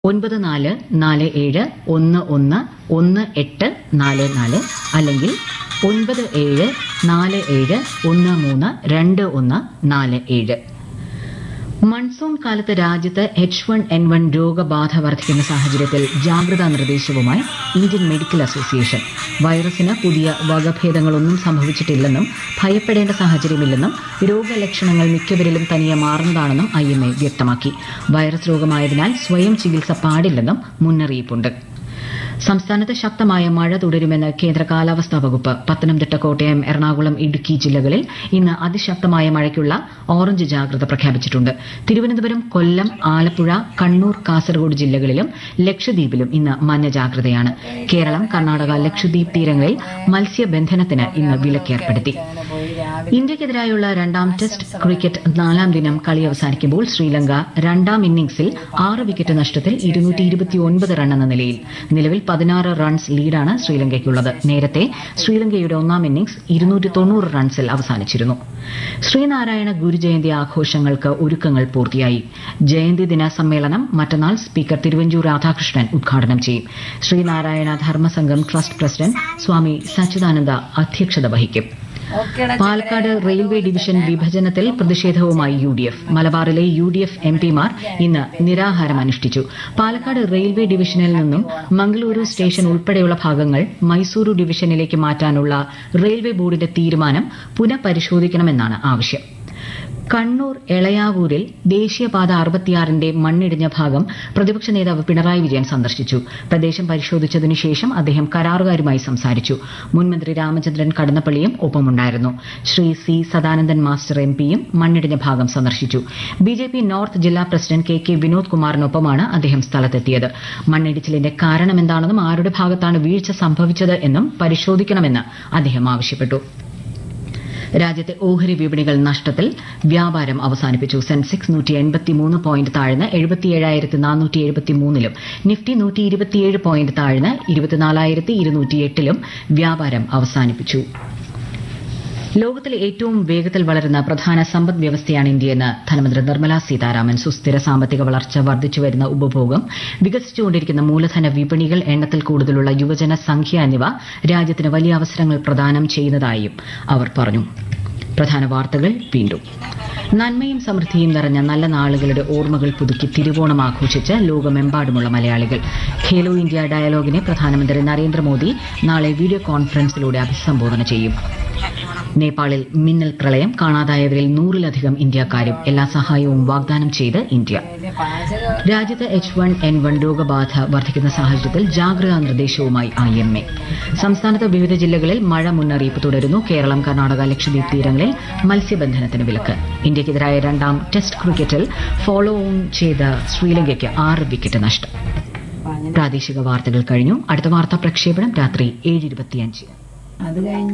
ഒൻപത് നാല് നാല് ഏഴ് ഒന്ന് ഒന്ന് ഒന്ന് എട്ട് നാല് നാല് അല്ലെങ്കിൽ ഒൻപത് ഏഴ് നാല് ഏഴ് ഒന്ന് മൂന്ന് രണ്ട് ഒന്ന് നാല് ഏഴ് മൺസൂൺ കാലത്ത് രാജ്യത്ത് എച്ച് വൺ എൻ വൺ രോഗബാധ വർദ്ധിക്കുന്ന സാഹചര്യത്തിൽ ജാഗ്രതാ നിർദ്ദേശവുമായി ഇന്ത്യൻ മെഡിക്കൽ അസോസിയേഷൻ വൈറസിന് പുതിയ വകഭേദങ്ങളൊന്നും സംഭവിച്ചിട്ടില്ലെന്നും ഭയപ്പെടേണ്ട സാഹചര്യമില്ലെന്നും രോഗലക്ഷണങ്ങൾ മിക്കവരിലും തനിയെ മാറുന്നതാണെന്നും ഐ എം എ വ്യക്തമാക്കി വൈറസ് രോഗമായതിനാൽ സ്വയം ചികിത്സ പാടില്ലെന്നും മുന്നറിയിപ്പുണ്ട് സംസ്ഥാനത്ത് ശക്തമായ മഴ തുടരുമെന്ന് കേന്ദ്ര കാലാവസ്ഥാ വകുപ്പ് പത്തനംതിട്ട കോട്ടയം എറണാകുളം ഇടുക്കി ജില്ലകളിൽ ഇന്ന് അതിശക്തമായ മഴയ്ക്കുള്ള ഓറഞ്ച് ജാഗ്രത പ്രഖ്യാപിച്ചിട്ടുണ്ട് തിരുവനന്തപുരം കൊല്ലം ആലപ്പുഴ കണ്ണൂർ കാസർഗോഡ് ജില്ലകളിലും ലക്ഷദ്വീപിലും ഇന്ന് മഞ്ഞ ജാഗ്രതയാണ് കേരളം കർണാടക ലക്ഷദ്വീപ് തീരങ്ങളിൽ മത്സ്യബന്ധനത്തിന് ഇന്ന് വിലക്കേർപ്പെടുത്തി ഇന്ത്യയ്ക്കെതിരായുള്ള രണ്ടാം ടെസ്റ്റ് ക്രിക്കറ്റ് നാലാം ദിനം കളി അവസാനിക്കുമ്പോൾ ശ്രീലങ്ക രണ്ടാം ഇന്നിംഗ്സിൽ ആറ് വിക്കറ്റ് നഷ്ടത്തിൽ റൺ എന്ന നിലയിൽ നിലവിൽ പതിനാറ് റൺസ് ലീഡാണ് ശ്രീലങ്കയ്ക്കുള്ളത് നേരത്തെ ശ്രീലങ്കയുടെ ഒന്നാം ഇന്നിംഗ്സ് ഇരുന്നൂറ്റി തൊണ്ണൂറ് റൺസിൽ അവസാനിച്ചിരുന്നു ശ്രീനാരായണ ഗുരുജയന്തി ആഘോഷങ്ങൾക്ക് ഒരുക്കങ്ങൾ പൂർത്തിയായി ജയന്തി ദിന സമ്മേളനം മറ്റന്നാൾ സ്പീക്കർ തിരുവഞ്ചൂർ രാധാകൃഷ്ണൻ ഉദ്ഘാടനം ചെയ്യും ശ്രീനാരായണ ധർമ്മസംഘം ട്രസ്റ്റ് പ്രസിഡന്റ് സ്വാമി സച്ചിദാനന്ദ അധ്യക്ഷത വഹിക്കും പാലക്കാട് റെയിൽവേ ഡിവിഷൻ വിഭജനത്തിൽ പ്രതിഷേധവുമായി യു ഡി എഫ് മലബാറിലെ യു ഡി എഫ് എം പിമാർ ഇന്ന് നിരാഹാരം അനുഷ്ഠിച്ചു പാലക്കാട് റെയിൽവേ ഡിവിഷനിൽ നിന്നും മംഗളൂരു സ്റ്റേഷൻ ഉൾപ്പെടെയുള്ള ഭാഗങ്ങൾ മൈസൂരു ഡിവിഷനിലേക്ക് മാറ്റാനുള്ള റെയിൽവേ ബോർഡിന്റെ തീരുമാനം പുനഃപരിശോധിക്കണമെന്നാണ് ആവശ്യം കണ്ണൂർ എളയാവൂരിൽ ദേശീയപാത അറുപത്തിയാറിന്റെ മണ്ണിടിഞ്ഞ ഭാഗം പ്രതിപക്ഷ നേതാവ് പിണറായി വിജയൻ സന്ദർശിച്ചു പ്രദേശം പരിശോധിച്ചതിനു ശേഷം അദ്ദേഹം കരാറുകാരുമായി സംസാരിച്ചു മുൻമന്ത്രി രാമചന്ദ്രൻ കടന്നപ്പള്ളിയും ഒപ്പമുണ്ടായിരുന്നു Shri C Sadanandan master M പിയും മണ്ണിടിഞ്ഞ ഭാഗം സന്ദർശിച്ചു ബി ജെ പി നോർത്ത് ജില്ലാ പ്രസിഡന്റ് കെ കെ വിനോദ് കുമാറിനൊപ്പമാണ് അദ്ദേഹം സ്ഥലത്തെത്തിയത് മണ്ണിടിച്ചിലിന്റെ കാരണമെന്താണെന്നും ആരുടെ ഭാഗത്താണ് വീഴ്ച സംഭവിച്ചത് എന്നും പരിശോധിക്കണമെന്ന് അദ്ദേഹം ആവശ്യപ്പെട്ടു രാജ്യത്തെ ഓഹരി വിപണികൾ നഷ്ടത്തിൽ വ്യാപാരം അവസാനിപ്പിച്ചു സെൻസെക്സ് നൂറ്റി എൺപത്തിമൂന്ന് പോയിന്റ് താഴ്ന്ന് എഴുപത്തിയേഴായിരത്തി നാനൂറ്റി എഴുപത്തിമൂന്നിലും നിഫ്റ്റി നൂറ്റി ഇരുപത്തിയേഴ് പോയിന്റ് താഴ്ന്ന് ഇരുപത്തിനാലായിരത്തി ഇരുന്നൂറ്റിയെട്ടിലും വ്യാപാരം അവസാനിപ്പിച്ചു ലോകത്തിലെ ഏറ്റവും വേഗത്തിൽ വളരുന്ന പ്രധാന സമ്പദ് വ്യവസ്ഥയാണ് ഇന്ത്യയെന്ന് ധനമന്ത്രി നിർമ്മല സീതാരാമൻ സുസ്ഥിര സാമ്പത്തിക വളർച്ച വർദ്ധിച്ചുവരുന്ന ഉപഭോഗം വികസിച്ചുകൊണ്ടിരിക്കുന്ന മൂലധന വിപണികൾ എണ്ണത്തിൽ കൂടുതലുള്ള യുവജന സംഖ്യ എന്നിവ രാജ്യത്തിന് വലിയ അവസരങ്ങൾ പ്രദാനം ചെയ്യുന്നതായും അവർ പറഞ്ഞു പ്രധാന വാർത്തകൾ വീണ്ടും നന്മയും സമൃദ്ധിയും നിറഞ്ഞ നല്ല നാളുകളുടെ ഓർമ്മകൾ പുതുക്കി തിരുവോണം ആഘോഷിച്ച് ലോകമെമ്പാടുമുള്ള മലയാളികൾ ഖേലോ ഇന്ത്യ ഡയലോഗിനെ പ്രധാനമന്ത്രി നരേന്ദ്രമോദി നാളെ വീഡിയോ കോൺഫറൻസിലൂടെ അഭിസംബോധന ചെയ്യും നേപ്പാളിൽ മിന്നൽ പ്രളയം കാണാതായവരിൽ നൂറിലധികം ഇന്ത്യക്കാരും എല്ലാ സഹായവും വാഗ്ദാനം ചെയ്ത് ഇന്ത്യ രാജ്യത്ത് എച്ച് വൺ എൻ വൺ രോഗബാധ വർദ്ധിക്കുന്ന സാഹചര്യത്തിൽ ജാഗ്രതാ നിർദ്ദേശവുമായി ഐ എം എ സംസ്ഥാനത്ത് വിവിധ ജില്ലകളിൽ മഴ മുന്നറിയിപ്പ് തുടരുന്നു കേരളം കർണാടക ലക്ഷദ്വീപ് തീരങ്ങളിൽ മത്സ്യബന്ധനത്തിന് വിലക്ക് ഇന്ത്യക്കെതിരായ രണ്ടാം ടെസ്റ്റ് ക്രിക്കറ്റിൽ ഫോളോ ഓൺ ചെയ്ത ശ്രീലങ്കയ്ക്ക് ആറ് വിക്കറ്റ് നഷ്ടം പ്രാദേശിക വാർത്തകൾ കഴിഞ്ഞു അടുത്ത വാർത്താ പ്രക്ഷേപണം രാത്രി ഏഴ് ഇരുപത്തിയഞ്ച് അത് കഴിഞ്ഞ്